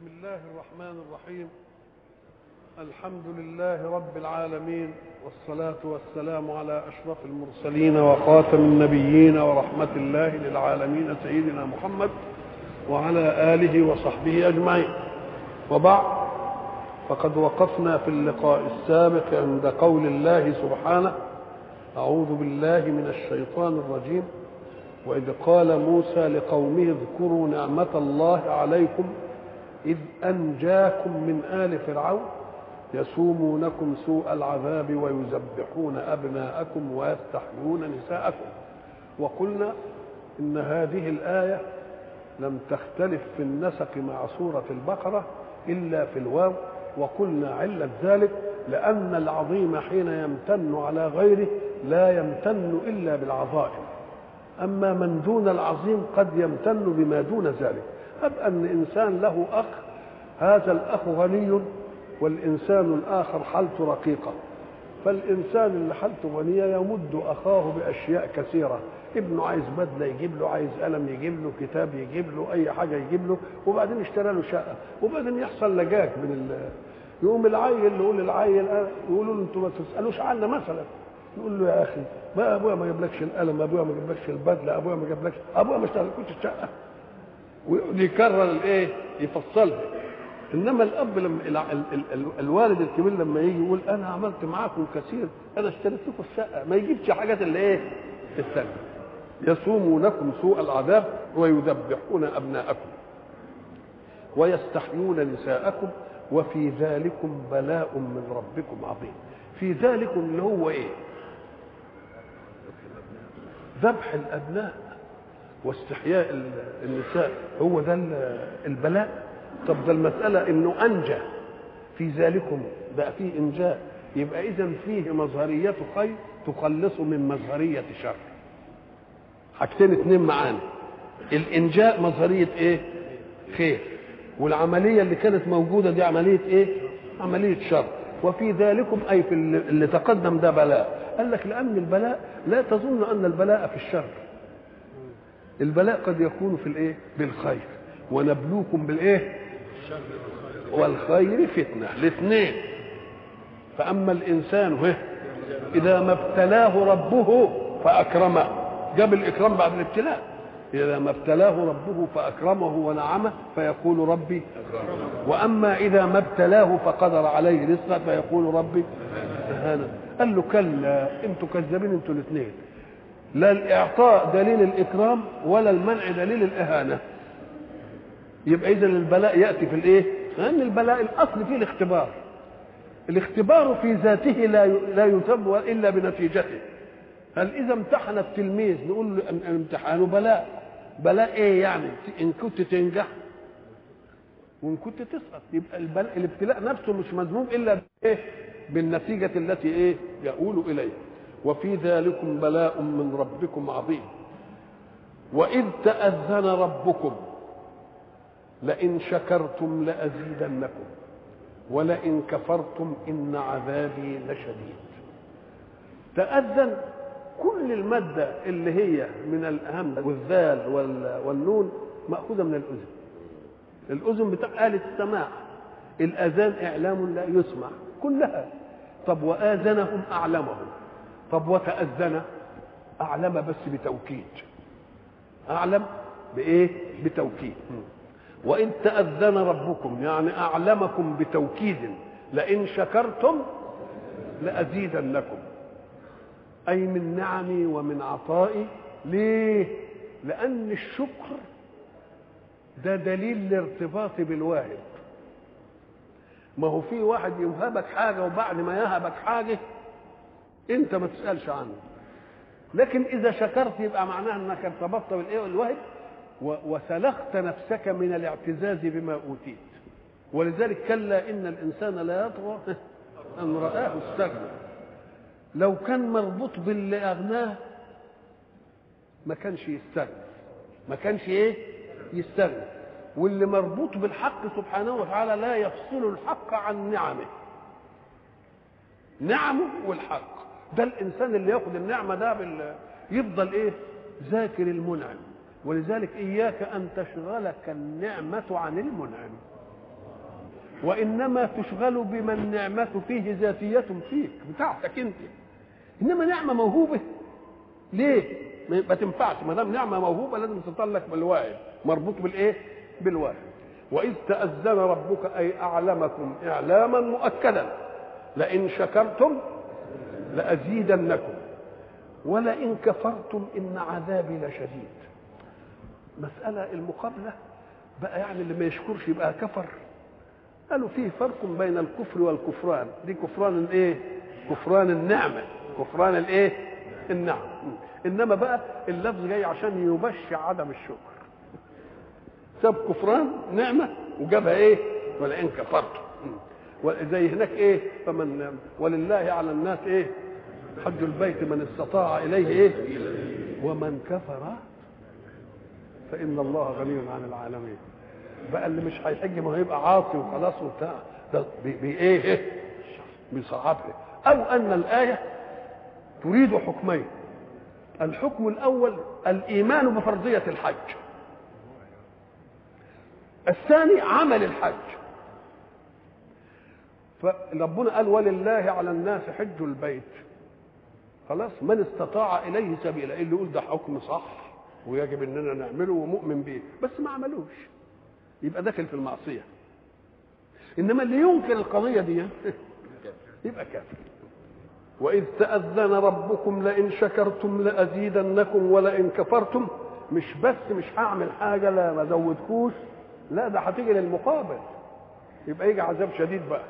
بسم الله الرحمن الرحيم الحمد لله رب العالمين والصلاة والسلام على أشرف المرسلين وخاتم النبيين ورحمة الله للعالمين سيدنا محمد وعلى آله وصحبه أجمعين وبعد فقد وقفنا في اللقاء السابق عند قول الله سبحانه أعوذ بالله من الشيطان الرجيم وإذ قال موسى لقومه اذكروا نعمة الله عليكم إذ أنجاكم من آل فرعون يسومونكم سوء العذاب ويذبحون أبناءكم ويستحيون نساءكم وقلنا إن هذه الآية لم تختلف في النسق مع سورة البقرة إلا في الواو وقلنا علة ذلك لأن العظيم حين يمتن على غيره لا يمتن إلا بالعظائم أما من دون العظيم قد يمتن بما دون ذلك هب أن إنسان له أخ هذا الأخ غني والإنسان الآخر حالته رقيقة فالإنسان اللي حالته غنية يمد أخاه بأشياء كثيرة ابنه عايز بدلة يجيب له عايز قلم يجيب له كتاب يجيب له أي حاجة يجيب له وبعدين اشترى له شقة وبعدين يحصل لجاج من ال... يقوم العيل يقول للعيل يقولوا له انتوا ما تسألوش عنا مثلا يقول له يا أخي ما أبويا ما جابلكش القلم أبويا ما جابلكش البدلة أبويا ما جابلكش أبويا ما اشتركوش الشقة ويكرر الايه يفصلها انما الاب لما ال ال ال الوالد الكبير لما يجي يقول انا عملت معاكم كثير انا اشتريت لكم الشقه ما يجيبش حاجات اللي ايه الثانيه يصومونكم سوء العذاب ويذبحون ابناءكم ويستحيون نساءكم وفي ذلكم بلاء من ربكم عظيم في ذلكم اللي هو ايه ذبح الابناء واستحياء النساء هو ده البلاء طب ده المسألة انه انجى في ذلكم بقى فيه انجاء يبقى اذا فيه مظهرية خير تخلص من مظهرية شر حاجتين اتنين معانا الانجاء مظهرية ايه خير والعملية اللي كانت موجودة دي عملية ايه عملية شر وفي ذلكم اي في اللي تقدم ده بلاء قال لك لان البلاء لا تظن ان البلاء في الشر البلاء قد يكون في الايه بالخير ونبلوكم بالايه والخير فتنه الاثنين فاما الانسان هو اذا ما ابتلاه ربه فاكرمه جاب الاكرام بعد الابتلاء اذا ما ابتلاه ربه فاكرمه ونعمه فيقول ربي واما اذا ما ابتلاه فقدر عليه رزقه فيقول ربي اهانا قال له كلا انتوا كذابين انتوا الاثنين لا الاعطاء دليل الاكرام ولا المنع دليل الاهانه يبقى اذا البلاء ياتي في الايه لان البلاء الاصل فيه الاختبار الاختبار في ذاته لا لا يتم الا بنتيجته هل اذا امتحن التلميذ نقول له امتحانه بلاء بلاء ايه يعني ان كنت تنجح وان كنت تسقط يبقى البلاء الابتلاء نفسه مش مذموم الا بايه بالنتيجه التي ايه يؤول اليها وفي ذلكم بلاء من ربكم عظيم وإذ تأذن ربكم لئن شكرتم لأزيدنكم ولئن كفرتم إن عذابي لشديد تأذن كل المادة اللي هي من الهمزة والذال والنون مأخوذة من الأذن الأذن بتاع آلة السماع الأذان إعلام لا يسمع كلها طب وآذنهم أعلمهم طب وتأذن أعلم بس بتوكيد أعلم بإيه؟ بتوكيد وإن تأذن ربكم يعني أعلمكم بتوكيد لئن شكرتم لأزيدنكم أي من نعمي ومن عطائي ليه؟ لأن الشكر ده دليل الارتباط بالواهب ما هو في واحد يوهبك حاجة وبعد ما يهبك حاجة انت ما تسالش عنه لكن اذا شكرت يبقى معناها انك ارتبطت بالايه الوهب وسلخت نفسك من الاعتزاز بما اوتيت ولذلك كلا ان الانسان لا يطغى ان راه استغنى لو كان مربوط باللي اغناه ما كانش يستغنى ما كانش ايه يستغنى واللي مربوط بالحق سبحانه وتعالى لا يفصل الحق عن نعمه نعمه والحق ده الانسان اللي ياخد النعمه ده بال... يفضل ايه ذاكر المنعم ولذلك اياك ان تشغلك النعمه عن المنعم وانما تشغل بما النعمه فيه ذاتيه فيك بتاعتك انت انما نعمه موهوبه ليه ما تنفعش ما دام نعمه موهوبه لازم تطلق بالواجب مربوط بالايه بالواجب واذ تاذن ربك اي اعلمكم اعلاما مؤكدا لئن شكرتم لازيدنكم ولئن كفرتم ان عذابي لشديد مساله المقابله بقى يعني اللي ما يشكرش يبقى كفر قالوا فيه فرق بين الكفر والكفران دي كفران الايه كفران النعمه كفران الايه النعم انما بقى اللفظ جاي عشان يبشع عدم الشكر ساب كفران نعمه وجابها ايه ولئن كفرتم زي هناك ايه فمن ولله على الناس ايه حج البيت من استطاع اليه ايه ومن كفر فان الله غني عن العالمين بقى اللي مش هيحج ما هيبقى عاصي وخلاص وبتاع ده بايه بيصعبها او ان الايه تريد حكمين الحكم الاول الايمان بفرضيه الحج الثاني عمل الحج فربنا قال ولله على الناس حج البيت خلاص من استطاع اليه سبيلا اللي يقول ده حكم صح ويجب اننا نعمله ومؤمن به بس ما عملوش يبقى داخل في المعصيه انما اللي ينكر القضيه دي يبقى كافر واذ تاذن ربكم لئن شكرتم لازيدنكم ولئن كفرتم مش بس مش هعمل حاجه لا ما زودكوش لا ده هتيجي للمقابل يبقى يجي عذاب شديد بقى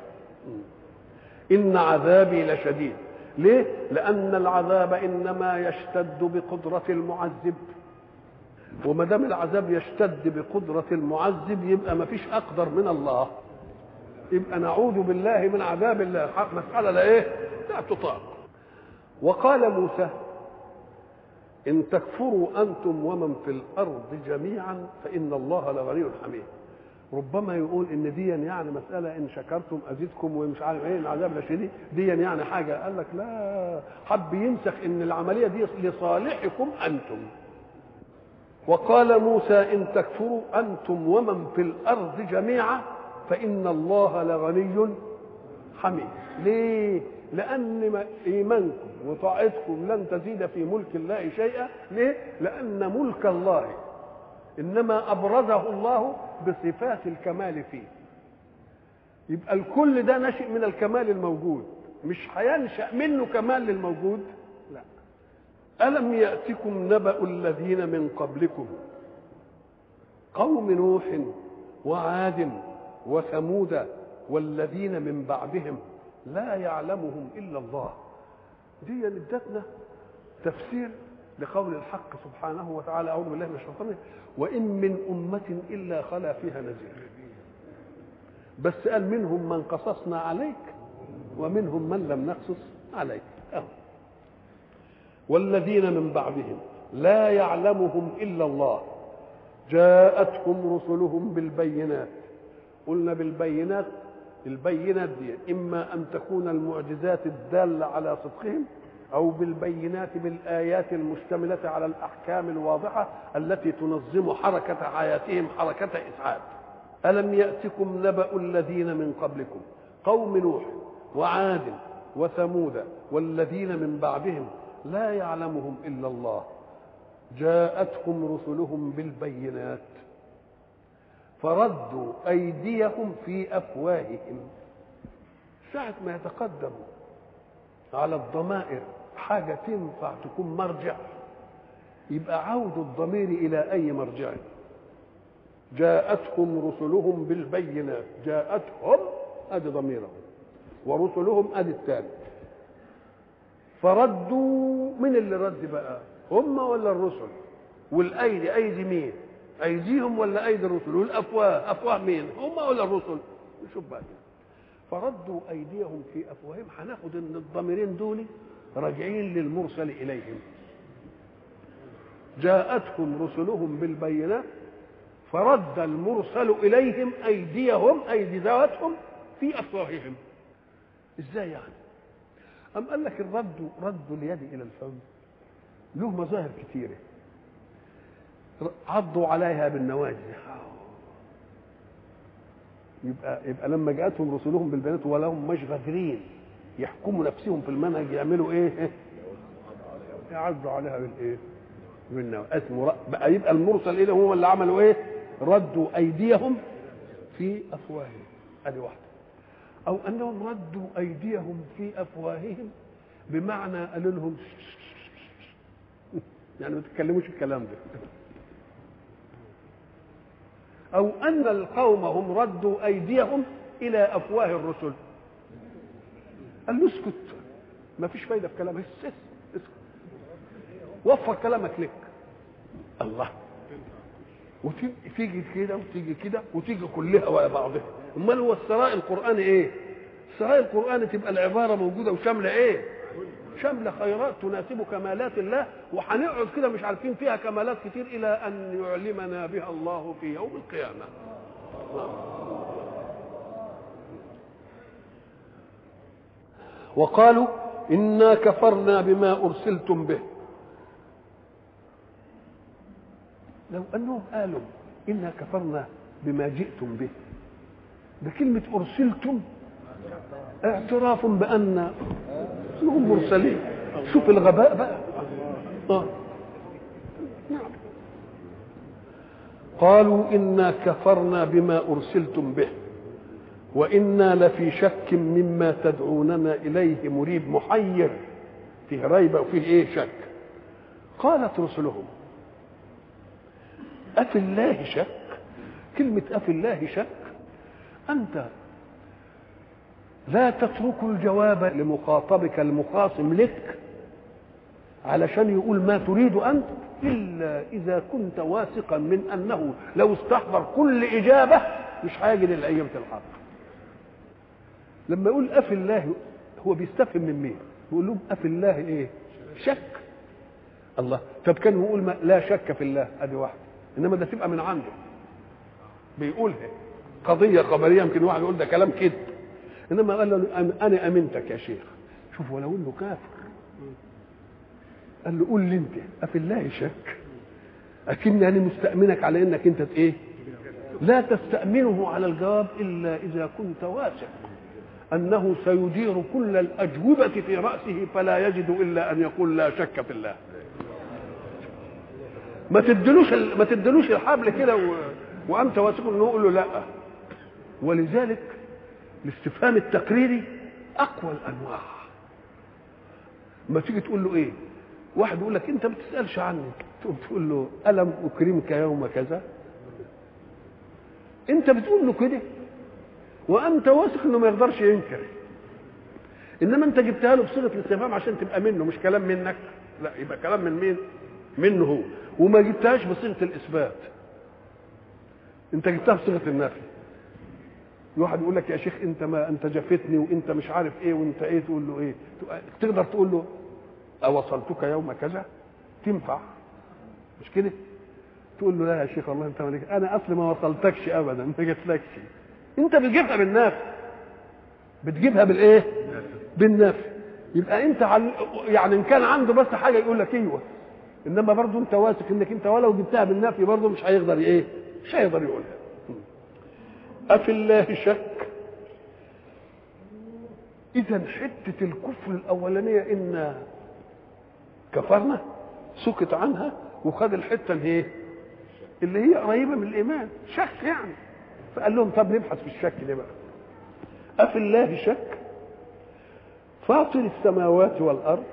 ان عذابي لشديد ليه لان العذاب انما يشتد بقدره المعذب وما دام العذاب يشتد بقدره المعذب يبقى ما فيش اقدر من الله يبقى نعوذ بالله من عذاب الله مساله لا ايه لا تطاق وقال موسى ان تكفروا انتم ومن في الارض جميعا فان الله لغني حميد ربما يقول ان دي يعني مساله ان شكرتم ازيدكم ومش عارف ايه العذاب لشديد دي يعني حاجه قال لك لا حب ينسخ ان العمليه دي لصالحكم انتم وقال موسى ان تكفروا انتم ومن في الارض جميعا فان الله لغني حميد ليه لان ايمانكم وطاعتكم لن تزيد في ملك الله شيئا ليه لان ملك الله انما ابرزه الله بصفات الكمال فيه يبقى الكل ده نشئ من الكمال الموجود مش هينشا منه كمال للموجود لا الم ياتكم نبا الذين من قبلكم قوم نوح وعاد وثمود والذين من بعدهم لا يعلمهم الا الله دي ادتنا تفسير لقول الحق سبحانه وتعالى اعوذ بالله من الشيطان وان من امه الا خلا فيها نذير بس قال منهم من قصصنا عليك ومنهم من لم نقصص عليك أه. والذين من بعدهم لا يعلمهم الا الله جاءتهم رسلهم بالبينات قلنا بالبينات البينات دي اما ان تكون المعجزات الداله على صدقهم او بالبينات بالايات المشتمله على الاحكام الواضحه التي تنظم حركه حياتهم حركه اسعاد الم ياتكم نبا الذين من قبلكم قوم نوح وعاد وثمود والذين من بعدهم لا يعلمهم الا الله جاءتهم رسلهم بالبينات فردوا ايديهم في افواههم ساعه ما يتقدموا على الضمائر حاجة تنفع تكون مرجع يبقى عود الضمير إلى أي مرجع جاءتهم رسلهم بالبينات جاءتهم أدي ضميرهم ورسلهم أدي الثاني فردوا من اللي رد بقى هم ولا الرسل والأيدي أيدي مين أيديهم ولا أيدي الرسل والأفواه أفواه مين هم ولا الرسل نشوف بقى فردوا أيديهم في أفواههم هناخد إن الضميرين دول راجعين للمرسل إليهم جاءتهم رسلهم بالبينات فرد المرسل إليهم أيديهم أيدي ذواتهم في أفواههم إزاي يعني أم قال لك الرد رد اليد إلى الفم له مظاهر كثيرة عضوا عليها بالنواجذ يبقى يبقى لما جاءتهم رسلهم بالبينات ولهم مش غافرين يحكموا نفسهم في المنهج يعملوا ايه؟ يعدوا عليها بالايه؟ بالنوى اسمه بقى يبقى المرسل اليه هم اللي عملوا ايه؟ ردوا ايديهم في افواههم ادي واحده او انهم ردوا ايديهم في افواههم بمعنى قالوا لهم يعني ما تتكلموش الكلام ده او ان القوم هم ردوا ايديهم الى افواه الرسل قال له اسكت ما فيش فايده في كلامك اسكت اسكت وفر كلامك لك الله وتيجي كده وتيجي كده وتيجي كلها ولا بعضها امال هو الثراء القراني ايه الثراء القراني تبقى العباره موجوده وشامله ايه شامله خيرات تناسب كمالات الله وهنقعد كده مش عارفين فيها كمالات كتير الى ان يعلمنا بها الله في يوم القيامه وقالوا انا كفرنا بما ارسلتم به لو انهم قالوا انا كفرنا بما جئتم به بكلمة أرسلتم اعتراف بأن هم مرسلين شوف الغباء بقى آه. نعم قالوا إنا كفرنا بما أرسلتم به وإنا لفي شك مما تدعوننا إليه مريب محير فيه ريبة وفيه إيه شك قالت رسلهم أفي الله شك كلمة أفي الله شك أنت لا تترك الجواب لمخاطبك المخاصم لك علشان يقول ما تريد أنت إلا إذا كنت واثقا من أنه لو استحضر كل إجابة مش هيجد الأيام الحق لما يقول أفي الله هو بيستفهم من مين يقول لهم أفي الله إيه شك الله طب كان يقول ما لا شك في الله ادي واحده انما ده تبقى من عنده بيقولها قضيه خبريه يمكن واحد يقول ده كلام كده انما قال له انا امنتك يا شيخ شوف ولو انه كافر قال له قول لي انت افي الله شك اكني انا مستامنك على انك انت ايه لا تستامنه على الجواب الا اذا كنت واثق انه سيدير كل الاجوبه في راسه فلا يجد الا ان يقول لا شك في الله ما تدلوش ما تدلوش الحبل كده و... وانت واثق انه يقول له لا ولذلك الاستفهام التقريري اقوى الانواع ما تيجي تقول له ايه واحد يقول لك انت ما بتسالش عني تقوم تقول له الم اكرمك يوم كذا انت بتقول له كده وانت واثق انه ما يقدرش ينكر انما انت جبتها له بصيغه الاستفهام عشان تبقى منه مش كلام منك لا يبقى كلام من مين منه هو وما جبتهاش بصيغه الاثبات انت جبتها بصيغه النفي واحد يقول لك يا شيخ انت ما انت جفتني وانت مش عارف ايه وانت ايه تقول له ايه تقدر تقول له اوصلتك يوم كذا تنفع مش كده تقول له لا يا شيخ الله انت مالك انا اصل ما وصلتكش ابدا ما جتلكش انت بتجيبها بالنفي بتجيبها بالايه بالنفي يبقى انت عن يعني ان كان عنده بس حاجه يقول لك ايوه انما برضه انت واثق انك انت ولو جبتها بالنفي برضه مش هيقدر ايه مش هيقدر يقولها أفي الله شك إذا حتة الكفر الأولانية إن كفرنا سكت عنها وخد الحتة اللي هي اللي هي قريبة من الإيمان شك يعني فقال لهم طب نبحث في الشك ده بقى أفي الله شك فاطر السماوات والأرض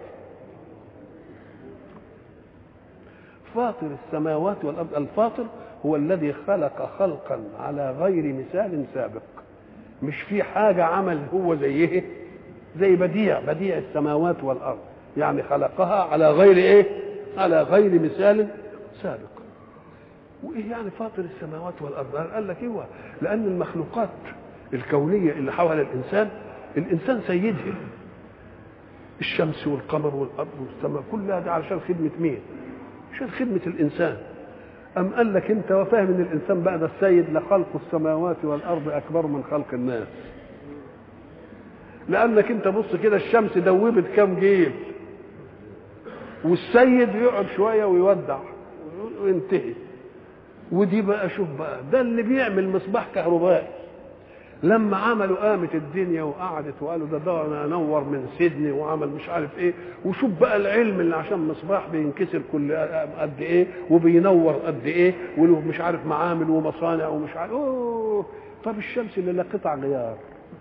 فاطر السماوات والأرض الفاطر هو الذي خلق خلقا على غير مثال سابق مش في حاجة عمل هو زيه زي بديع بديع السماوات والأرض يعني خلقها على غير ايه على غير مثال سابق وايه يعني فاطر السماوات والارض قال لك ايوه لان المخلوقات الكونيه اللي حول الانسان الانسان سيدها الشمس والقمر والارض والسماء كلها ده علشان خدمه مين عشان خدمه الانسان أم قال لك أنت وفاهم إن الإنسان بقى ده السيد لخلق السماوات والأرض أكبر من خلق الناس لأنك أنت بص كده الشمس دوبت كام جيل والسيد يقعد شوية ويودع وينتهي ودي بقى شوف بقى ده اللي بيعمل مصباح كهربائي لما عملوا قامت الدنيا وقعدت وقالوا ده ده انا انور من سيدني وعمل مش عارف ايه وشوف بقى العلم اللي عشان مصباح بينكسر كل قد ايه وبينور قد ايه وله مش عارف معامل ومصانع ومش عارف اوه طب الشمس اللي لا قطع غيار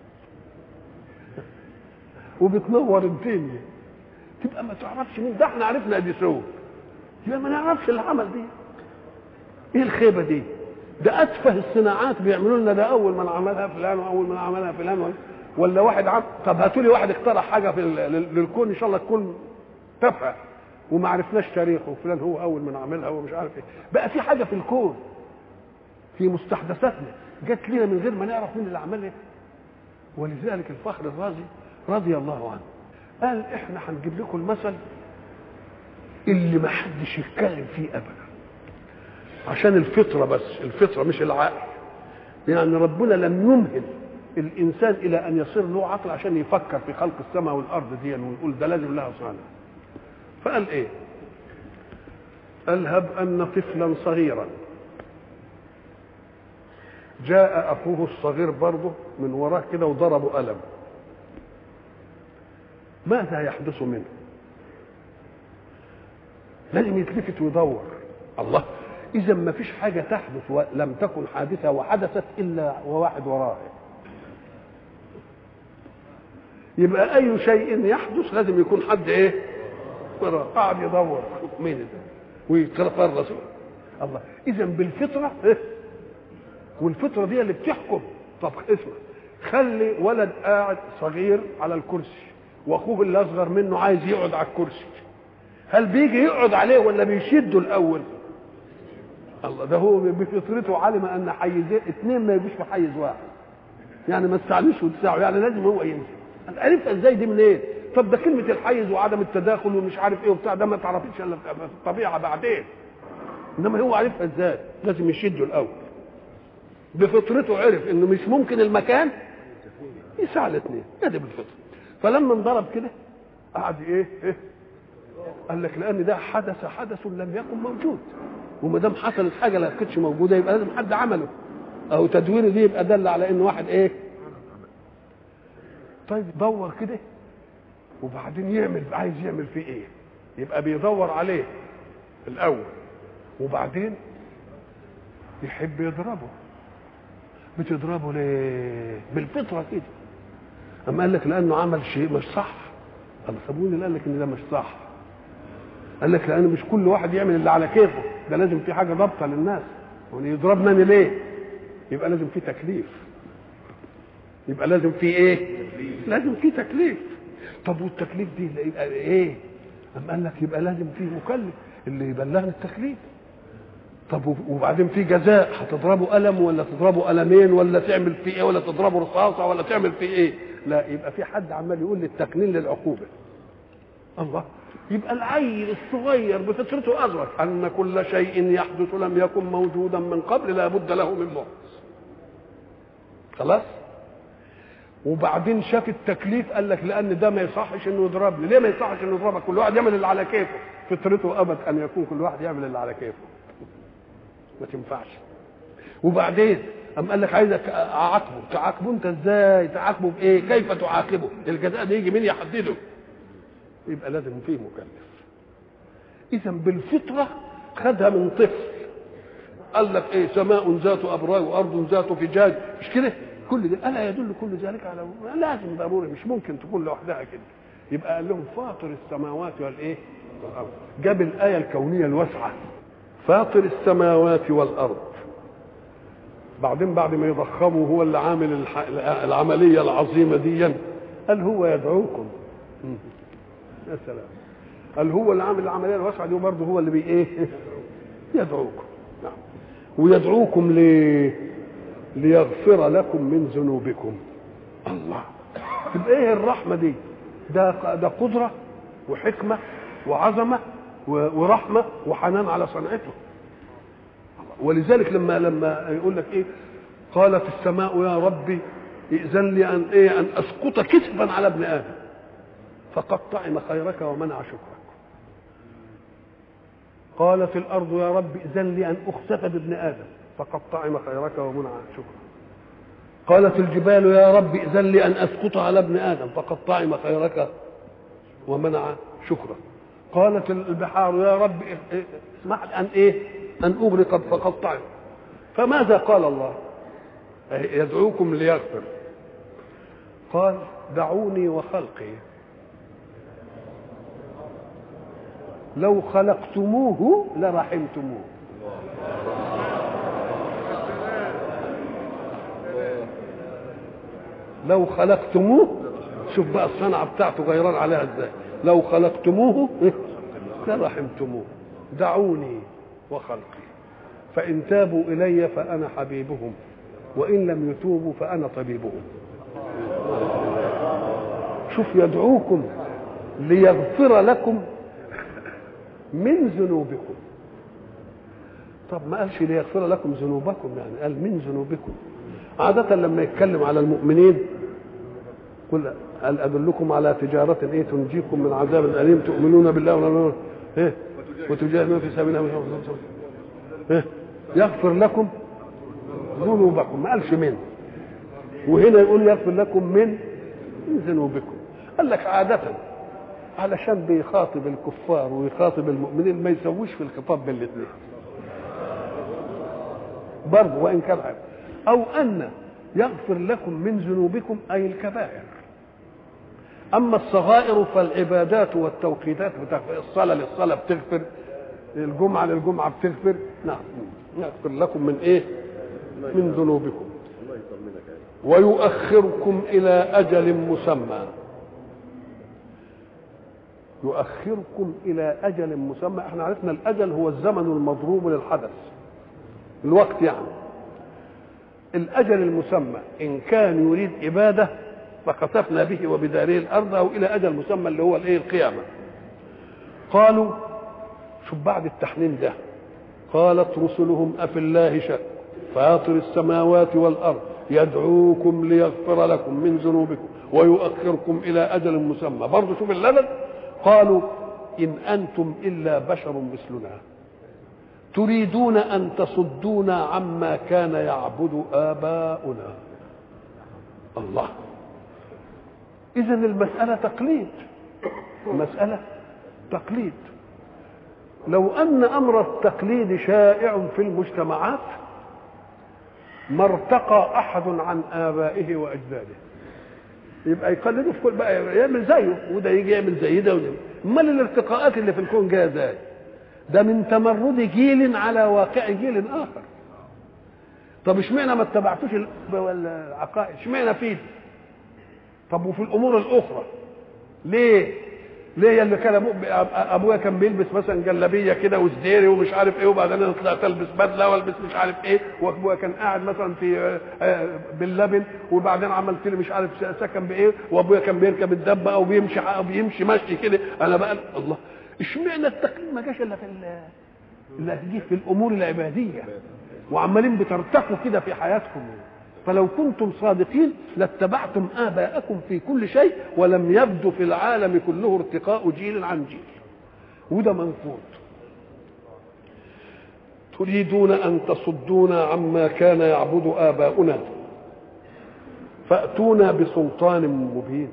وبتنور الدنيا تبقى ما تعرفش مين ده احنا عرفنا اديسون يبقى ما نعرفش اللي عمل دي ايه الخيبه دي ده اتفه الصناعات بيعملوا لنا ده اول من عملها فلان واول من عملها فلان ولا, ولا واحد عم طب هاتوا لي واحد اخترع حاجه في للكون ان شاء الله تكون تافهه وما عرفناش تاريخه وفلان هو اول من عملها ومش عارف ايه بقى في حاجه في الكون في مستحدثاتنا جت لنا من غير ما نعرف مين اللي عملها ولذلك الفخر الرازي رضي الله عنه قال احنا هنجيب لكم المثل اللي ما حدش يتكلم فيه ابدا عشان الفطره بس الفطره مش العقل يعني ربنا لم يمهل الانسان الى ان يصير له عقل عشان يفكر في خلق السماء والارض دي ويقول ده لازم لها صانع فقال ايه قال هب ان طفلا صغيرا جاء اخوه الصغير برضه من وراه كده وضربه قلم ماذا يحدث منه لازم يتلفت ويدور الله اذا ما فيش حاجه تحدث ولم تكن حادثه وحدثت الا وواحد وراها يبقى اي شيء يحدث لازم يكون حد ايه وراه قاعد يدور مين ده ويتفرس الله اذا بالفطره إيه؟ والفطره دي اللي بتحكم طب اسمع خلي ولد قاعد صغير على الكرسي واخوه اللي اصغر منه عايز يقعد على الكرسي هل بيجي يقعد عليه ولا بيشده الاول الله ده هو بفطرته علم ان حيزين اثنين ما يجوش في حيز واحد يعني ما تساعدوش وتساعه يعني لازم هو ينزل عرفت ازاي دي منين إيه؟ طب ده كلمه الحيز وعدم التداخل ومش عارف ايه وبتاع ده ما تعرفيش الا في الطبيعه بعدين انما هو عرفها ازاي لازم يشده الاول بفطرته عرف انه مش ممكن المكان يساعد الاثنين ادي بالفطره فلما انضرب كده قعد ايه ايه قال لك لان ده حدث حدث لم يكن موجود وما دام حصلت حاجه لا كانتش موجوده يبقى لازم حد عمله او تدويره دي يبقى دل على ان واحد ايه طيب دور كده وبعدين يعمل عايز يعمل فيه ايه يبقى بيدور عليه الاول وبعدين يحب يضربه بتضربه ليه بالفطره كده اما قال لك لانه عمل شيء مش صح قال سابوني اللي قال لك ان ده مش صح قال لك لان مش كل واحد يعمل اللي على كيفه ده لازم في حاجه ضابطه للناس يعني يضربنا أنا ليه يبقى لازم في تكليف يبقى لازم في ايه لازم في تكليف طب والتكليف دي يبقى ايه اما قال لك يبقى لازم في مكلف اللي يبلغني التكليف طب وبعدين في جزاء هتضربه قلم ولا تضربه قلمين ولا تعمل فيه ايه ولا تضربه رصاصه ولا تعمل فيه ايه لا يبقى في حد عمال يقول للتقنين للعقوبه الله يبقى العيل الصغير بفطرته ادرك ان كل شيء يحدث لم يكن موجودا من قبل لا بد له من محدث خلاص وبعدين شاف التكليف قال لك لان ده ما يصحش انه يضربني ليه ما يصحش انه يضربك كل واحد يعمل اللي على كيفه فطرته ابد ان يكون كل واحد يعمل اللي على كيفه ما تنفعش وبعدين أم قال لك عايزك اعاقبه تعاقبه انت ازاي تعاقبه بايه كيف تعاقبه الجزاء ده يجي مين يحدده يبقى لازم فيه مكلف اذا بالفطره خدها من طفل قال لك ايه سماء ذات ابراج وارض ذات فجاج مش كده كل ده الا يدل كل ذلك على لازم ضروري مش ممكن تكون لوحدها كده يبقى قال لهم فاطر السماوات والايه والارض جاب الايه الكونيه الواسعه فاطر السماوات والارض بعدين بعد ما يضخموا هو اللي عامل العمليه العظيمه دي قال هو يدعوكم يا سلام قال هو اللي عامل العمليه الواسعه دي وبرضه هو اللي بي ايه يدعوكم نعم ويدعوكم ليه ليغفر لكم من ذنوبكم الله تبقى ايه الرحمه دي ده ده قدره وحكمه وعظمه ورحمه وحنان على صنعته ولذلك لما لما يقول لك ايه قالت السماء يا ربي ائذن لي ان ايه ان اسقط كسبا على ابن ادم فقد طعم خيرك ومنع شكرك قالت الارض يا رب ائذن لي ان اخسف بابن ادم فقد طعم خيرك ومنع شكرك قالت الجبال يا رب إذن لي أن أسقط على ابن آدم فقد طعم خيرك ومنع شكرا قالت البحار يا رب اسمح أن إيه أن أغرق فقد طعم فماذا قال الله يدعوكم ليغفر قال دعوني وخلقي لو خلقتموه لرحمتموه لو خلقتموه شوف بقى الصنعة بتاعته غيران عليها ازاي لو خلقتموه لرحمتموه دعوني وخلقي فإن تابوا إلي فأنا حبيبهم وإن لم يتوبوا فأنا طبيبهم شوف يدعوكم ليغفر لكم من ذنوبكم طب ما قالش ليغفر لكم ذنوبكم يعني قال من ذنوبكم عادة لما يتكلم على المؤمنين قل هل أدلكم على تجارة إيه تنجيكم من عذاب أليم تؤمنون بالله ولا إيه وتجاهدون في سبيل الله إيه يغفر لكم ذنوبكم ما قالش من وهنا يقول يغفر لكم من من ذنوبكم قال لك عادة علشان بيخاطب الكفار ويخاطب المؤمنين ما يسويش في الخطاب بين الاثنين برضه وان كان عارف او ان يغفر لكم من ذنوبكم اي الكبائر اما الصغائر فالعبادات والتوقيتات الصلاه للصلاه بتغفر الجمعه للجمعه بتغفر نعم يغفر لكم من ايه من ذنوبكم ويؤخركم الى اجل مسمى يؤخركم الى اجل مسمى احنا عرفنا الاجل هو الزمن المضروب للحدث الوقت يعني الاجل المسمى ان كان يريد عباده فخسفنا به وبداره الارض او الى اجل مسمى اللي هو الايه القيامه قالوا شوف بعد التحليل ده قالت رسلهم افي الله شك فاطر السماوات والارض يدعوكم ليغفر لكم من ذنوبكم ويؤخركم الى اجل مسمى برضه شوف اللبن قالوا ان انتم الا بشر مثلنا تريدون ان تصدونا عما كان يعبد اباؤنا الله اذا المساله تقليد المساله تقليد لو ان امر التقليد شائع في المجتمعات ما ارتقى احد عن ابائه واجداده يبقى يقلده في كل بقى يعمل زيه وده يجي يعمل زي ده وده امال الارتقاءات اللي في الكون جايه ازاي ده من تمرد جيل على واقع جيل اخر طب اشمعنى ما اتبعتوش العقائد اشمعنى فيه طب وفي الامور الاخرى ليه ليه اللي كان ابويا كان بيلبس مثلا جلابيه كده وزديري ومش عارف ايه وبعدين انا طلعت البس بدله والبس مش عارف ايه وابويا كان قاعد مثلا في باللبن وبعدين عملت لي مش عارف سكن بايه وابويا كان بيركب الدبه او بيمشي او بيمشي مشي كده انا بقى الله اشمعنى التقليد ما جاش الا في اللي هتجيه في الامور العباديه وعمالين بترتقوا كده في حياتكم فلو كنتم صادقين لاتبعتم آباءكم في كل شيء ولم يبدو في العالم كله ارتقاء جيل عن جيل وده منقوط تريدون أن تصدونا عما كان يعبد آباؤنا فأتونا بسلطان مبين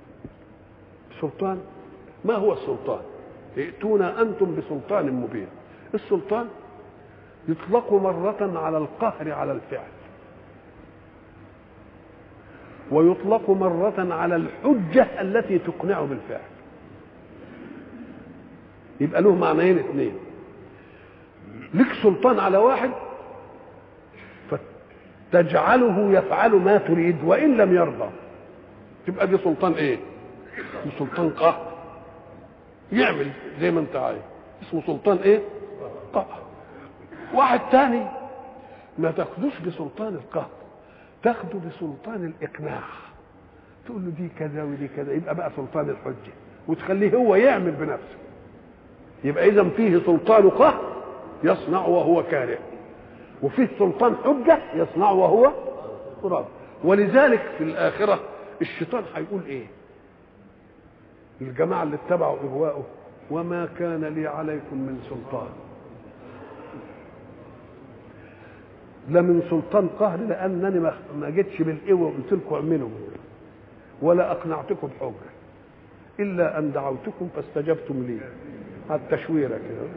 سلطان ما هو السلطان ائتونا أنتم بسلطان مبين السلطان يطلق مرة على القهر على الفعل ويطلق مرة على الحجة التي تقنع بالفعل يبقى له معنيين اثنين لك سلطان على واحد فتجعله يفعل ما تريد وإن لم يرضى تبقى دي سلطان ايه دي سلطان قهر يعمل زي ما انت عايز اسمه سلطان ايه قهر واحد تاني ما تاخدوش بسلطان القهر تاخده بسلطان الاقناع تقول له دي كذا ودي كذا يبقى بقى سلطان الحجه وتخليه هو يعمل بنفسه يبقى اذا فيه سلطان قهر يصنع وهو كاره وفيه سلطان حجه يصنع وهو راضي ولذلك في الاخره الشيطان هيقول ايه الجماعه اللي اتبعوا اغواءه وما كان لي عليكم من سلطان لا من سلطان قهر لانني ما ما جيتش بالقوه وقلت لكم اعملوا ولا اقنعتكم بحجه الا ان دعوتكم فاستجبتم لي على التشويره كده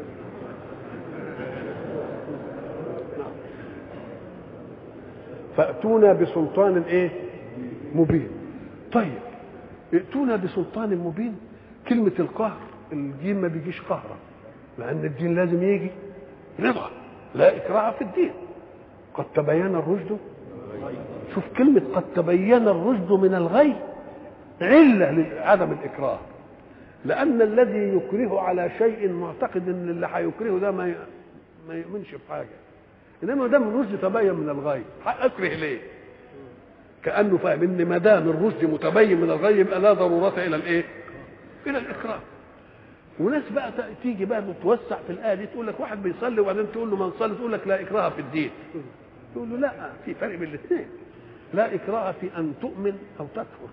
فاتونا بسلطان ايه مبين طيب ائتونا بسلطان مبين كلمه القهر الدين ما بيجيش قهرا لان الدين لازم يجي رضا لا اكراه في الدين قد تبين الرشد شوف كلمة قد تبين الرشد من الغي علة لعدم الإكراه لأن الذي يكره على شيء معتقد أن اللي هيكرهه ده ما ما يؤمنش بحاجة إنما دام الرشد تبين من الغي أكره ليه؟ كأنه فاهم إن ما دام الرشد متبين من الغي يبقى لا ضرورة إلى الإيه؟ إلى الإكراه وناس بقى تيجي بقى تتوسع في الايه دي تقول لك واحد بيصلي وبعدين تقول له ما نصلي تقول لك لا اكراه في الدين تقول له لا في فرق بين الاثنين لا اكراه في ان تؤمن او تكفر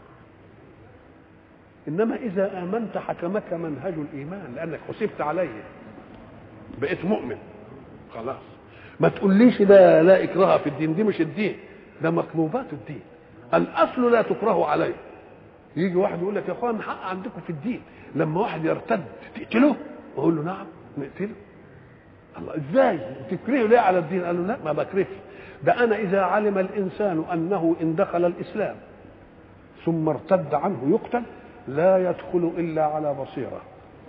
انما اذا امنت حكمك منهج الايمان لانك حسبت عليه بقيت مؤمن خلاص ما تقوليش ده لا اكراه في الدين دي مش الدين ده مطلوبات الدين الاصل لا تكره عليه يجي واحد يقول لك يا اخوان حق عندكم في الدين لما واحد يرتد تقتله اقول له نعم نقتله الله ازاي تكرهه ليه على الدين قال له لا ما بكرهش ده انا اذا علم الانسان انه ان دخل الاسلام ثم ارتد عنه يقتل لا يدخل الا على بصيره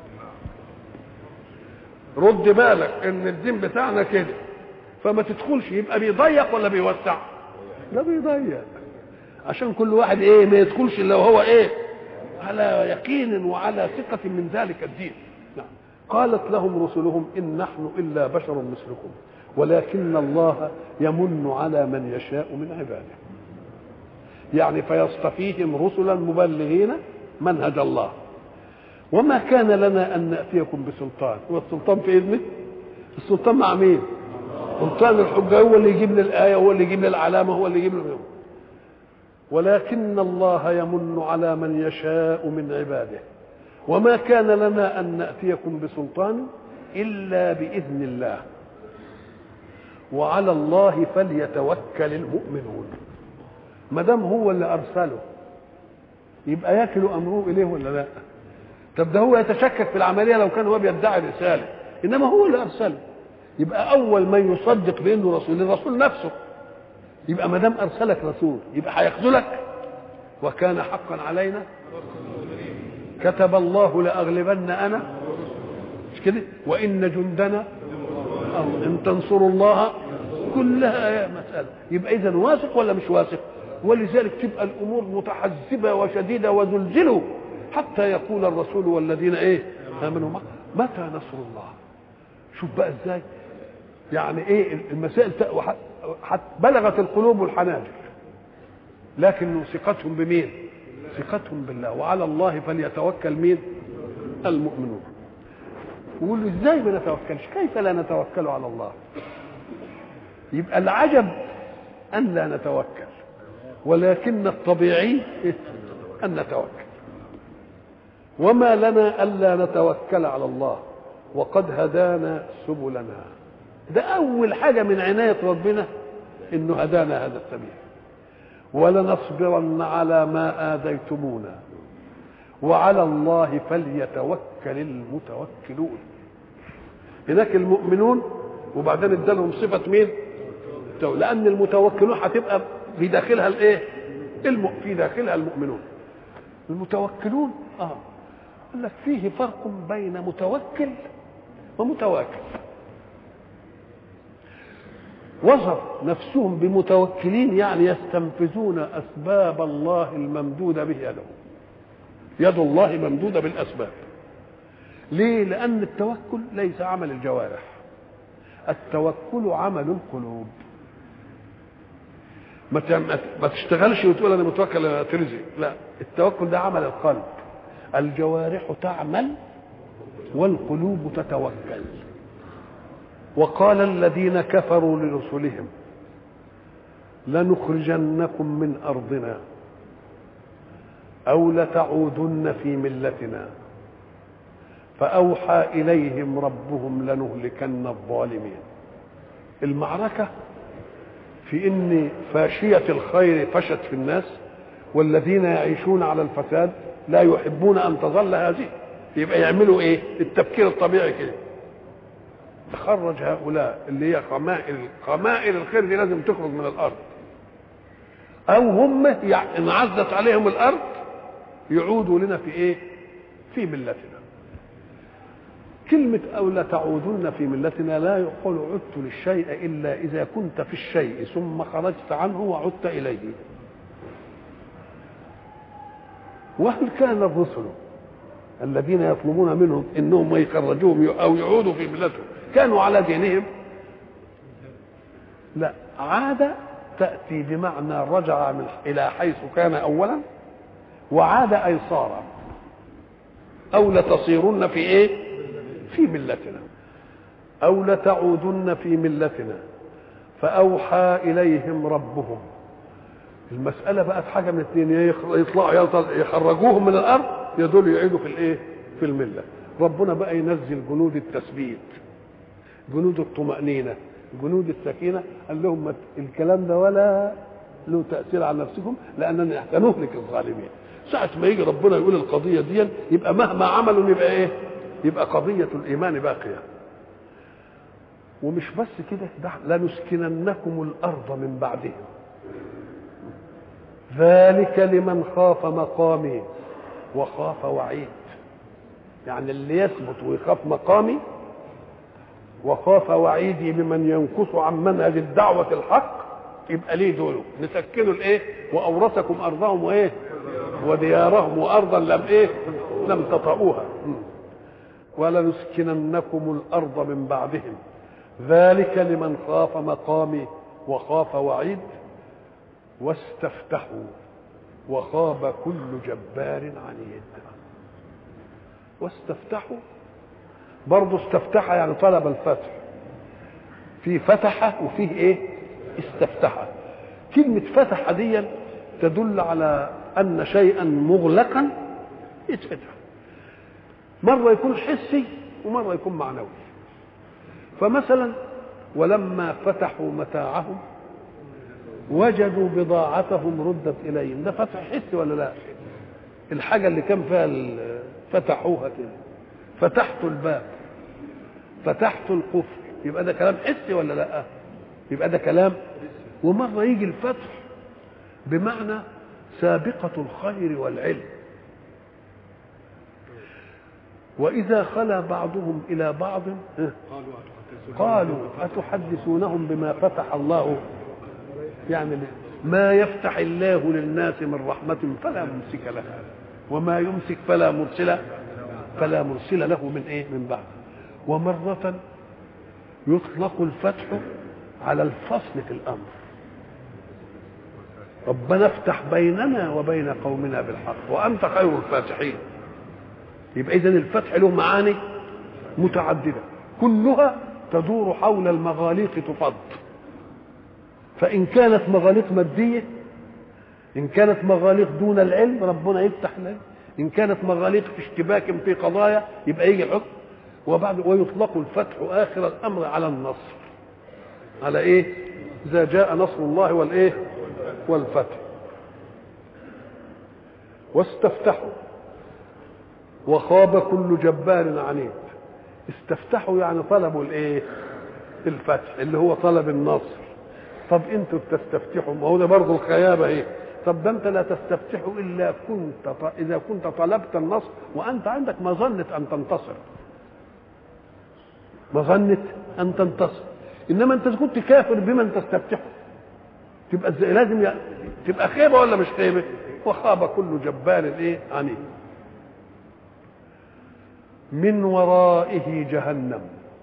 رد بالك ان الدين بتاعنا كده فما تدخلش يبقى بيضيق ولا بيوسع لا بيضيق عشان كل واحد ايه ما يدخلش الا وهو ايه على يقين وعلى ثقة من ذلك الدين نعم. قالت لهم رسلهم إن نحن إلا بشر مثلكم ولكن الله يمن على من يشاء من عباده يعني فيصطفيهم رسلا مبلغين منهج الله وما كان لنا أن نأتيكم بسلطان والسلطان في إذنه السلطان مع مين سلطان الحجة هو اللي يجيب لي الآية هو اللي يجيب لي العلامة هو اللي يجيب لي ولكن الله يمن على من يشاء من عباده وما كان لنا ان ناتيكم بسلطان الا باذن الله وعلى الله فليتوكل المؤمنون ما دام هو اللي ارسله يبقى ياكل امره اليه ولا لا طب ده هو يتشكك في العمليه لو كان هو بيدعي رساله انما هو اللي ارسله يبقى اول من يصدق بانه رسول الرسول نفسه يبقى ما دام ارسلك رسول يبقى هيخذلك وكان حقا علينا كتب الله لاغلبن انا مش كده وان جندنا أو ان تنصروا الله كلها مساله يبقى اذا واثق ولا مش واثق ولذلك تبقى الامور متحزبه وشديده وزلزلوا حتى يقول الرسول والذين ايه امنوا معه متى نصر الله شوف بقى ازاي يعني ايه المسائل حتى بلغت القلوب الحناجر لكن ثقتهم بمين ثقتهم بالله وعلى الله فليتوكل مين المؤمنون يقولوا ازاي ما نتوكلش كيف لا نتوكل على الله يبقى العجب ان لا نتوكل ولكن الطبيعي ان نتوكل وما لنا الا نتوكل على الله وقد هدانا سبلنا ده اول حاجه من عنايه ربنا انه هدانا هذا السبيل ولنصبرن على ما اذيتمونا وعلى الله فليتوكل المتوكلون هناك المؤمنون وبعدين ادالهم صفه مين لان المتوكلون هتبقى في داخلها الايه الم... في داخلها المؤمنون المتوكلون اه قال لك فيه فرق بين متوكل ومتواكل وصف نفسهم بمتوكلين يعني يستنفذون اسباب الله الممدوده به يده يد الله ممدوده بالاسباب ليه لان التوكل ليس عمل الجوارح التوكل عمل القلوب ما ما تشتغلش وتقول انا متوكل على ترزق لا التوكل ده عمل القلب الجوارح تعمل والقلوب تتوكل وقال الذين كفروا لرسلهم لنخرجنكم من ارضنا او لتعودن في ملتنا فاوحى اليهم ربهم لنهلكن الظالمين المعركه في ان فاشيه الخير فشت في الناس والذين يعيشون على الفساد لا يحبون ان تظل هذه يبقى يعملوا ايه التفكير الطبيعي كده تخرج هؤلاء اللي هي قمائل قمائل الخير دي لازم تخرج من الارض او هم ان عزت عليهم الارض يعودوا لنا في ايه في ملتنا كلمة أو لتعودن في ملتنا لا يقول عدت للشيء إلا إذا كنت في الشيء ثم خرجت عنه وعدت إليه وهل كان الرسل الذين يطلبون منهم انهم يخرجوهم او يعودوا في ملتهم كانوا على دينهم لا عاد تاتي بمعنى رجع من الى حيث كان اولا وعاد اي صار او لتصيرن في ايه في ملتنا او لتعودن في ملتنا فاوحى اليهم ربهم المسألة بقت حاجة من اثنين يطلعوا يخرجوهم من الأرض يدول يعيدوا في الإيه؟ في الملة. ربنا بقى ينزل جنود التثبيت جنود الطمأنينة جنود السكينة قال لهم الكلام ده ولا له تأثير على نفسكم لأننا سنهلك الظالمين. ساعة ما يجي ربنا يقول القضية دي يبقى مهما عملوا يبقى إيه؟ يبقى قضية الإيمان باقية. ومش بس كده ده لنسكننكم الأرض من بعدهم. ذلك لمن خاف مقامي وخاف وعيد يعني اللي يثبت ويخاف مقامي وخاف وعيدي بمن ينكص عن منهج الدعوة الحق يبقى ليه دوله نسكنوا الايه واورثكم ارضهم وايه وديارهم وارضا لم ايه لم تطئوها ولنسكننكم الارض من بعدهم ذلك لمن خاف مقامي وخاف وعيد واستفتحوا وخاب كل جبار عنيد واستفتحوا برضه استفتح يعني طلب الفتح في فتح وفيه ايه استفتح كلمة فتح دي تدل على أن شيئا مغلقا يتفتح مرة يكون حسي ومرة يكون معنوي فمثلا ولما فتحوا متاعهم وجدوا بضاعتهم ردت اليهم ده فتح حسي ولا لا الحاجه اللي كان فيها فتحوها كده فتحت الباب فتحت القفل يبقى ده كلام حسي ولا لا يبقى ده كلام ومره يجي الفتح بمعنى سابقه الخير والعلم واذا خلا بعضهم الى بعض قالوا اتحدثونهم بما فتح الله يعني ما يفتح الله للناس من رحمة فلا ممسك لها وما يمسك فلا مرسل فلا مرسل له من ايه من بعد ومرة يطلق الفتح على الفصل في الأمر ربنا افتح بيننا وبين قومنا بالحق وأنت خير الفاتحين يبقى إذن الفتح له معاني متعددة كلها تدور حول المغاليق تفض فإن كانت مغاليق مادية إن كانت مغاليق دون العلم ربنا يفتح لنا إن كانت مغاليق في اشتباك في قضايا يبقى يجي الحكم وبعد ويطلق الفتح آخر الأمر على النصر على إيه؟ إذا جاء نصر الله والإيه؟ والفتح واستفتحوا وخاب كل جبار عنيد استفتحوا يعني طلبوا الايه الفتح اللي هو طلب النصر طب انتوا بتستفتحوا ما هو ده برضه الخيابه ايه طب ده انت لا تستفتح الا كنت ط... اذا كنت طلبت النصر وانت عندك مظنه ان تنتصر مظنه ان تنتصر انما انت كنت كافر بمن تستفتحه تبقى ازاي لازم ي... تبقى خيبه ولا مش خيبه وخاب كل جبار ايه عنيد من ورائه جهنم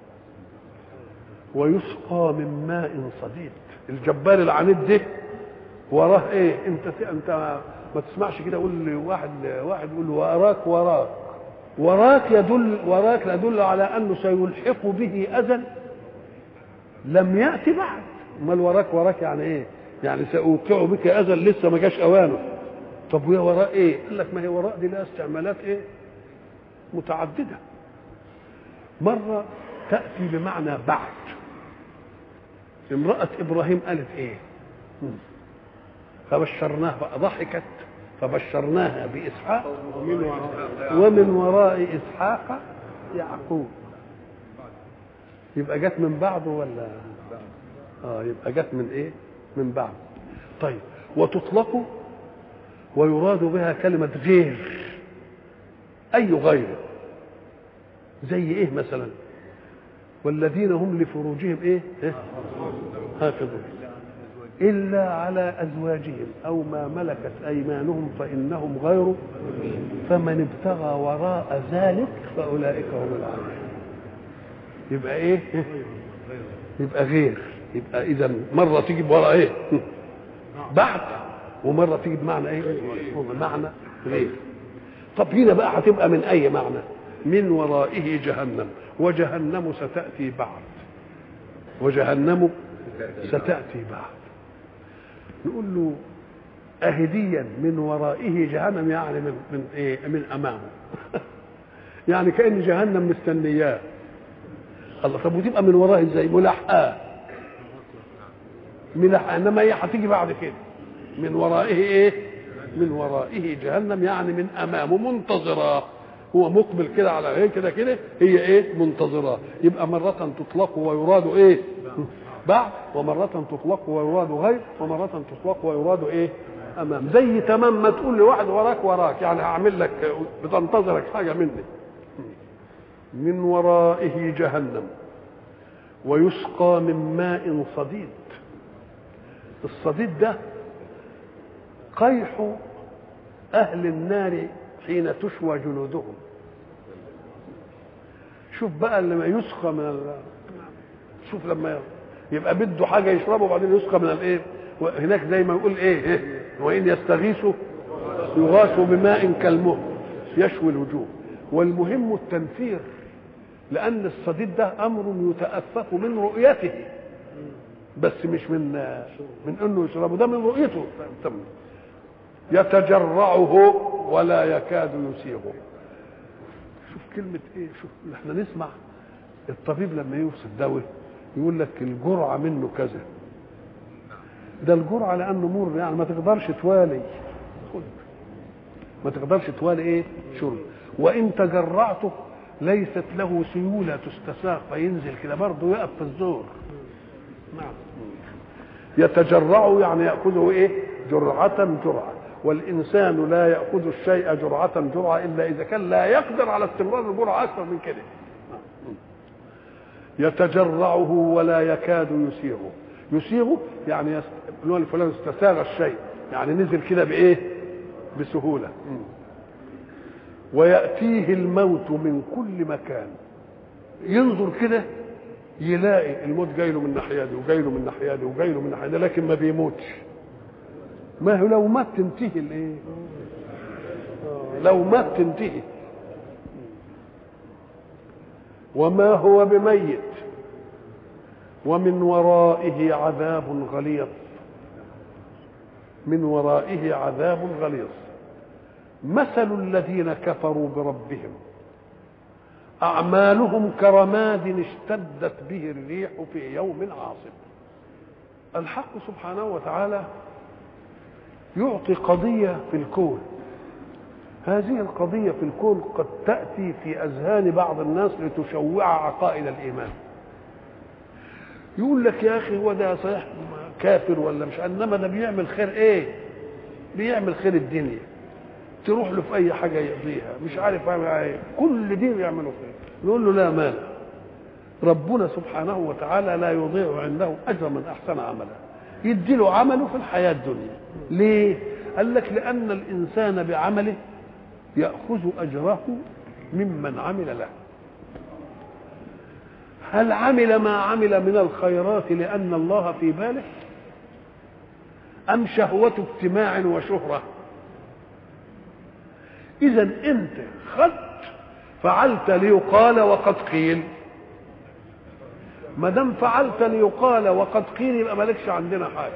ويسقى من ماء صديد الجبار العنيد ده وراه ايه انت انت ما تسمعش كده يقول لي واحد واحد يقول وراك وراك وراك يدل وراك يدل على انه سيلحق به اذى لم ياتي بعد امال وراك وراك يعني ايه يعني ساوقع بك اذى لسه ما جاش اوانه طب ويا وراء ايه قال لك ما هي وراء دي لها استعمالات ايه متعدده مره تاتي بمعنى بعد امراه ابراهيم قالت ايه فبشرناه ضحكت فبشرناها بإسحاق ومن وراء إسحاق يعقوب يبقى جت من بعده ولا اه يبقى جت من ايه من بعد طيب وتطلق ويراد بها كلمة غير أي غير زي إيه مثلا والذين هم لفروجهم إيه, إيه؟ حافظون إلا على أزواجهم أو ما ملكت أيمانهم فإنهم غير فمن ابتغى وراء ذلك فأولئك هم العادون يبقى إيه يبقى غير يبقى إذا مرة تيجي بوراء إيه بعد ومرة تيجي بمعنى إيه بمعنى غير طب هنا بقى هتبقى من أي معنى من ورائه جهنم وجهنم ستأتي بعد وجهنم ستأتي بعد نقول له أهديا من ورائه جهنم يعني من من إيه من أمامه يعني كأن جهنم مستنياه الله طب وتبقى من وراه ازاي ملحقاه ملحقاه انما هي هتيجي بعد كده من ورائه ايه من ورائه جهنم يعني من امامه منتظرة هو مقبل كده على غير كده كده هي ايه منتظرة يبقى مرة تطلق ويراد ايه بعد ومرة تطلق ويراد غير ومرة تطلق ويراد ايه امام زي تمام ما تقول لواحد وراك وراك يعني هعمل لك بتنتظرك حاجة مني من ورائه جهنم ويسقى من ماء صديد الصديد ده قيح اهل النار حين تشوى جلودهم شوف بقى لما يسقى من ال... شوف لما يبقى بده حاجه يشربه وبعدين يسقى من الايه هناك زي ما يقول ايه وان يستغيثوا يغاثوا بماء كالمهل يشوي الوجوه والمهم التنفير لان الصديد ده امر يتأفف من رؤيته بس مش من من انه يشربه ده من رؤيته يتجرعه ولا يكاد يسيغه شوف كلمة ايه شوف احنا نسمع الطبيب لما يوصف دواء يقول لك الجرعة منه كذا ده الجرعة لأنه مر يعني ما تقدرش توالي خد ما تقدرش توالي ايه شرب وإن تجرعته ليست له سيولة تستساق فينزل كده برضه يقف في الزور نعم يتجرع يعني يأخذه ايه جرعة جرعة والإنسان لا يأخذ الشيء جرعة جرعة إلا إذا كان لا يقدر على استمرار الجرعة أكثر من كده يتجرعه ولا يكاد يسيغه يسيغه يعني يست... فلان استساغ الشيء يعني نزل كده بايه بسهوله وياتيه الموت من كل مكان ينظر كده يلاقي الموت جاي له من الناحيه دي وجاي له من الناحيه دي وجاي له من الناحيه دي لكن ما بيموتش ما هو لو مات تنتهي الايه لو مات تنتهي وما هو بميت ومن ورائه عذاب غليظ من ورائه عذاب غليظ مثل الذين كفروا بربهم أعمالهم كرماد اشتدت به الريح في يوم عاصف الحق سبحانه وتعالى يعطي قضية في الكون هذه القضية في الكون قد تأتي في أذهان بعض الناس لتشوع عقائد الإيمان يقول لك يا أخي هو ده صحيح كافر ولا مش إنما ده بيعمل خير إيه بيعمل خير الدنيا تروح له في أي حاجة يقضيها مش عارف يعمل إيه كل دين يعمله خير نقول له لا مانع ربنا سبحانه وتعالى لا يضيع عنده أجر من أحسن عملا يدي له عمله في الحياة الدنيا ليه قال لك لأن الإنسان بعمله يأخذ أجره ممن عمل له هل عمل ما عمل من الخيرات لأن الله في باله أم شهوة اجتماع وشهرة إذا أنت خدت فعلت ليقال وقد قيل ما دام فعلت ليقال وقد قيل يبقى مالكش عندنا حاجه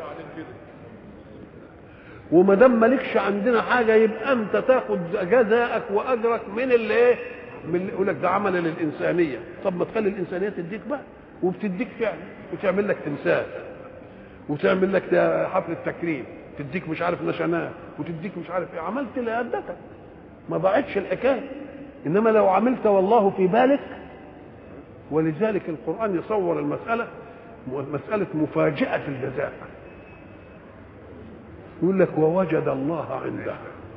وما دام مالكش عندنا حاجه يبقى انت تاخد جزاءك واجرك من اللي ايه؟ من اللي يقول لك ده عمل للانسانيه طب ما تخلي الانسانيه تديك بقى وبتديك فعلا وتعمل لك تمثال وتعمل لك ده حفله تكريم تديك مش عارف نشانات وتديك مش عارف ايه عملت لادتك ما ضاعتش الحكايه انما لو عملت والله في بالك ولذلك القران يصور المساله مساله مفاجاه الجزاء يقول لك ووجد الله عنده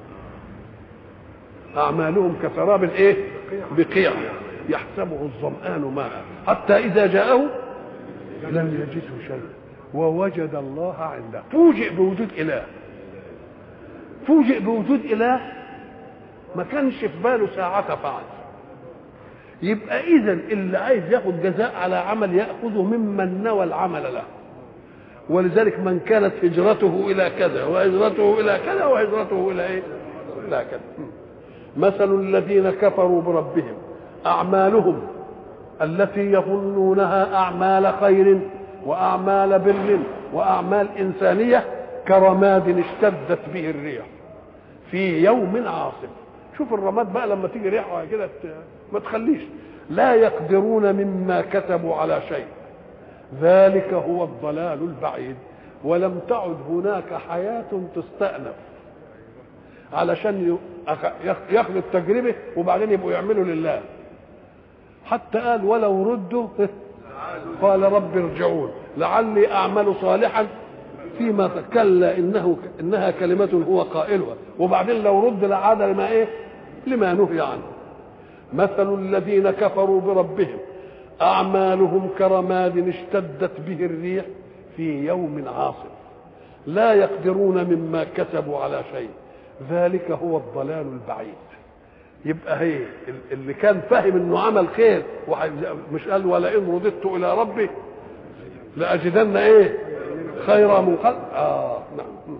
اعمالهم كسراب ايه بقيع يحسبه الظمآن ماء حتى إذا جاءه لم يجده شيئا ووجد الله عنده فوجئ بوجود إله فوجئ بوجود إله ما كانش في باله ساعة فعل يبقى إذا اللي عايز ياخد جزاء على عمل يأخذه ممن نوى العمل له ولذلك من كانت هجرته إلى كذا وهجرته إلى كذا وهجرته إلى إيه؟ إلى كذا مثل الذين كفروا بربهم أعمالهم التي يظنونها أعمال خير وأعمال بر وأعمال إنسانية كرماد اشتدت به الريح في يوم عاصف شوف الرماد بقى لما تيجي ريحه كده ما تخليش لا يقدرون مما كتبوا على شيء ذلك هو الضلال البعيد ولم تعد هناك حياة تستأنف علشان ياخذوا التجربة وبعدين يبقوا يعملوا لله حتى قال ولو ردوا قال رب ارجعون لعلي اعمل صالحا فيما كلا انه انها كلمه هو قائلها وبعدين لو رد لعاد لما ايه لما نهي عنه مثل الذين كفروا بربهم اعمالهم كرماد اشتدت به الريح في يوم عاصف لا يقدرون مما كسبوا على شيء ذلك هو الضلال البعيد يبقى هي اللي كان فاهم انه عمل خير مش قال ولئن رددت الى ربي لاجدن ايه خيرا منقلب اه نعم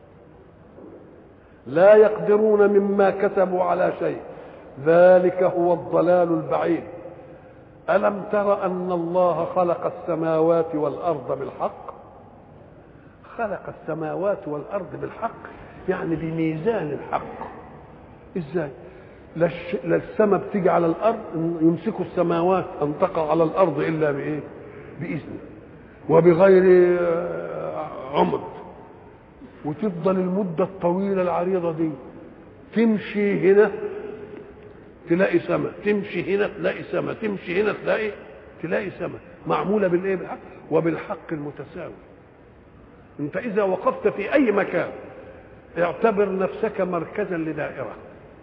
لا يقدرون مما كسبوا على شيء ذلك هو الضلال البعيد الم تر ان الله خلق السماوات والارض بالحق خلق السماوات والارض بالحق يعني بميزان الحق ازاي لا السماء بتيجي على الارض يمسكوا السماوات ان تقع على الارض الا بايه باذنه وبغير عمد وتفضل المدة الطويلة العريضة دي تمشي هنا تلاقي سماء تمشي هنا تلاقي سماء تمشي هنا تلاقي تلاقي سماء معمولة بالايه بالحق وبالحق المتساوي انت اذا وقفت في اي مكان اعتبر نفسك مركزا لدائره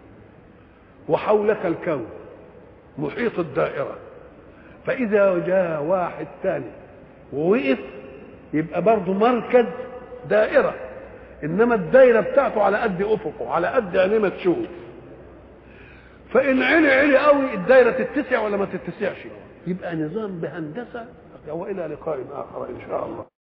وحولك الكون محيط الدائرة فإذا جاء واحد ثاني ووقف يبقى برضه مركز دائرة إنما الدائرة بتاعته على قد أفقه على قد عينيه ما تشوف فإن علي علي قوي الدائرة تتسع ولا ما تتسعش يبقى نظام بهندسة وإلى لقاء آخر إن شاء الله